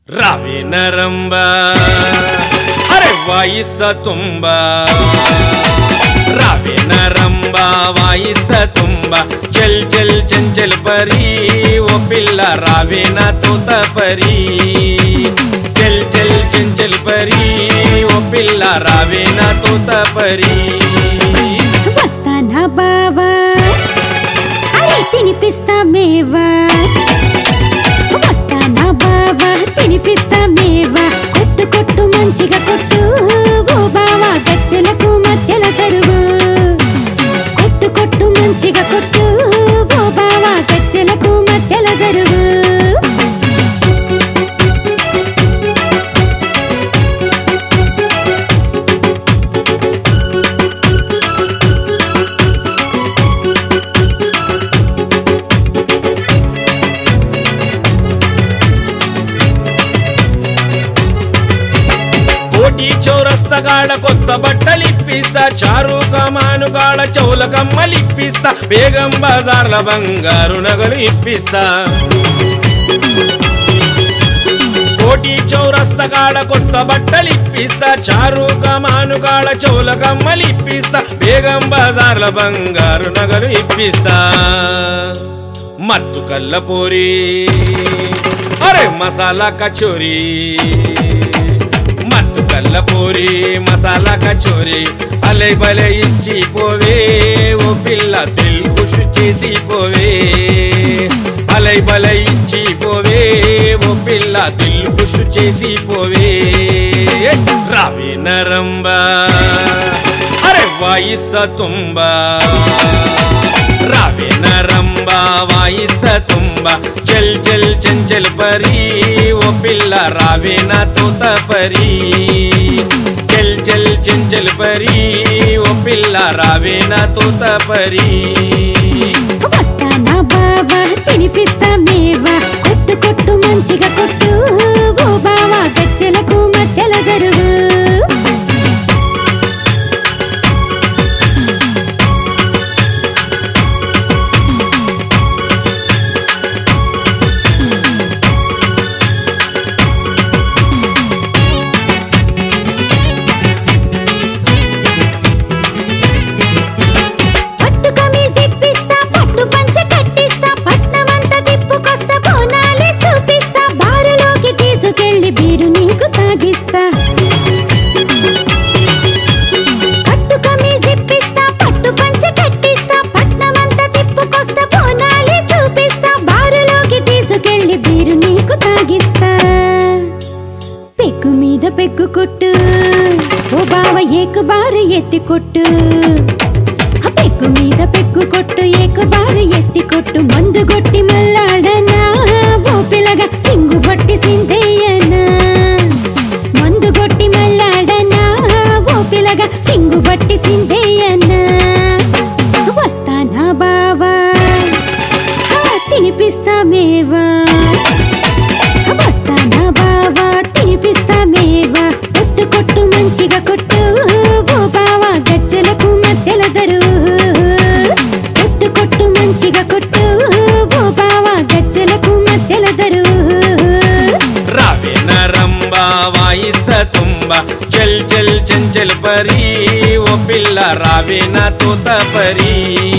రావే నరంబ అరే వాయిస్త తుంబ రావే నరంబ వాయిస్త తుంబ చల్ చల్ చంచల్ పరి ఓ పిల్ల రావే నా తోత పరి చల్ చల్ చంచల్ పరి ఓ పిల్ల రావే నా తోత పరి వస్తానా బావా అరే తినిపిస్తా మేవా వస్తానా బావా తినిపిస్తా మేవా కొట్టు కొట్టు మంచిగా కొట్టు ఓ బావా గజ్జలకు మధ్యల తరువు కొట్టు కొట్టు మంచిగా కొట్టు ఓ బావా గజ్జలకు మధ్యల తరువు కోటి చౌరస్తగాడ కొత్త బట్టలు ఇప్పిస్తా చారు కమానుగాడ చౌల కమ్మలు ఇప్పిస్తా బేగం బజార్ల బంగారు నగలు ఇప్పిస్తా కోటి చౌరస్తగాడ కొత్త బట్టలు ఇప్పిస్తా చారు కమానుగాడ చౌల కమ్మలు ఇప్పిస్తా బేగం బజార్ల బంగారు నగలు ఇప్పిస్తా మత్తు కల్లపూరి అరే మసాలా కచోరీ మత్తు కల్లపూరి మసాలా కచోరీ అలై బలే ఇచ్చి పోవే ఓ పిల్ల తెలుగు చేసి పోవే అలై బలై ఇచ్చి పోవే ఓ పిల్ల తెలుగు చేసి పోవే రావే నరంబ అరే వాయిస్త తుంబ రావే నరంబ వాయిస్త తుంబ చల్ చల్ చంచల్ పరి ఓ పిల్ల రావే నా తోత పరి చల్ చల్ చంచల్ పరి ఓ పిల్ల రావే నా తోత పరి వస్తానా బావా తినిపిస్తా మేవా కొట్టు కొట్టు మంచిగా కొట్టు ఓ బావా గజ్జలకు మధ్యల గరువు పట్టు కమీజ్ ఇప్పిస్తా పట్టు పంచ కట్టిస్తా పట్నమంతా తిప్పుకొస్తా బోనాలే చూపిస్తా బారులోకి తీసుకెళ్లి బీరు నీకు తాగిస్తా పట్టు కమీజ్ ఇప్పిస్తా పట్టు పంచ కట్టిస్తా పట్నమంతా తిప్పుకొస్తా బోనాలే చూపిస్తా బారులోకి తీసుకెళ్లి బీరు నీకు తాగిస్తా పెగ్గు మీద పెగ్గు కొట్టు ఓ బావ ఏకు బారు ఎత్తి కొట్టు ఆ పెగ్గు మీద పెగ్గు కొట్టు ఏకు బారు ఎత్తి కొట్టు మందు కొట్టి మల్లాడనా ఓ పిల్లగా సింగు బట్టి సిందేయనా మందు కొట్టి మల్లాడనా ఓ పిల్లగా సింగు బట్టి సిందేయనా వస్తానా బావా ఆ, తినిపిస్తా మేవా వస్తానా బావా తినిపిస్తా మేవా కొట్టు కొట్టు మంచిగా కొట్టు ఓ బావా గజ్జలకు మధ్యల దరువు కొట్టు కొట్టు మంచిగా కొట్టు ఓ బావా గజ్జలకు మధ్యల దరువు రావే నరంబ వాయిస్త తుంబ చల్ చల్ చంచల్ పరి ఓ పిల్ల రావే నా తోత పరి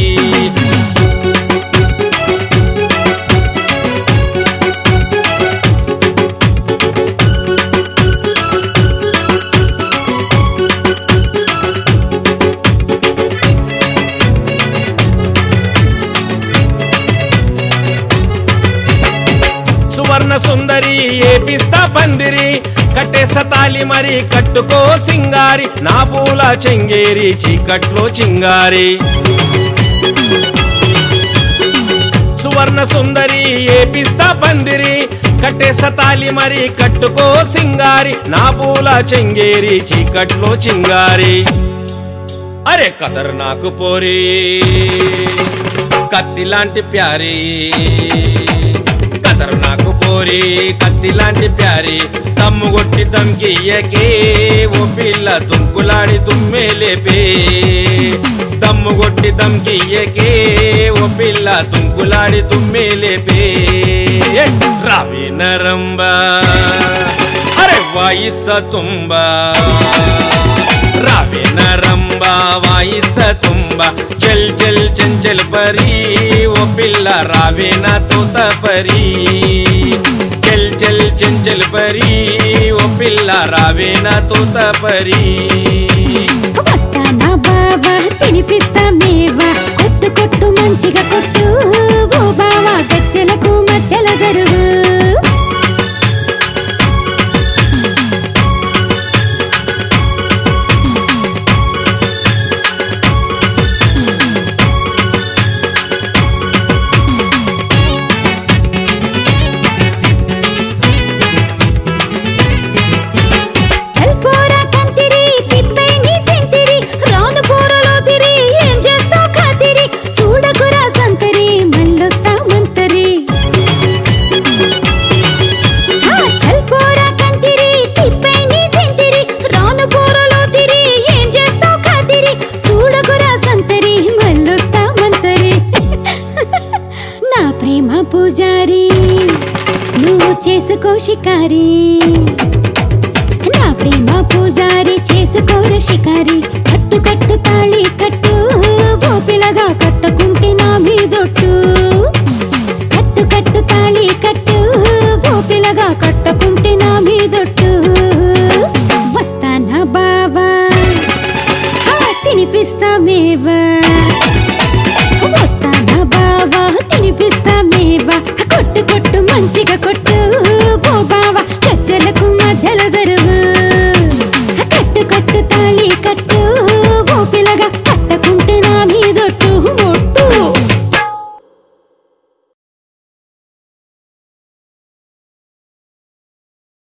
సువర్ణ సుందరి ఏపిస్తా పందిరి కట్టేస్తా తాలి మరి కట్టుకో సింగారి నా పూల చెంగేరి చీకట్లో చింగారి సువర్ణ సుందరి ఏపిస్తా పందిరి కట్టేస్తా తాలి మరి కట్టుకో సింగారి నా పూల చెంగేరి చీకట్లో చింగారి అరే కదర్ నాకు పోరి కత్తి లాంటి ప్యారీ కదరు నాకు పోరి కత్తి లాంటి ప్యారి తమ్ము కొట్టి తమ్కియ్యకే ఓ పిల్ల తుంకులాడి తుమ్మే లేపే తమ్ము కొట్టి తమ్కియ్యకే ఓ పిల్ల తుంకులాడి తుమ్మే లేపే రావే నరంబా వాయిస్త తుంబ రావేన రంబ వాయిస్త తుంబ చల్ చల్ చంచల్ పరి ఓ పిల్ల రావేన తోత పరి చల్ చల్ చంచల్ పరి ఓ పిల్ల రావేన తోత పరి వస్తానా బావా తినిపిస్తా మేవా కొట్టు కొట్టు మంచిగా కొట్టు ఓ బావా గజ్జలకు మధ్యల గరువు చల్పోరా కంతిరి తిప్పై నీ సెంతిరి రాను పోరలో తిరి ఏం చేస్తావు ఖాతిరి చూడకురా సంతరి మళ్ళొస్తా మంతరి ఆ చల్పోరా కంతిరి తిప్పై నీ సెంతిరి రాను పోరలో తిరి ఏం చేస్తావు ఖాతిరి చూడకురా సంతరి మళ్ళొస్తా మంతరి నా ప్రేమ పూజారి నువ్వు చేసుకో షికారి నా ప్రేమ పూజారి చేసుకోర షికారి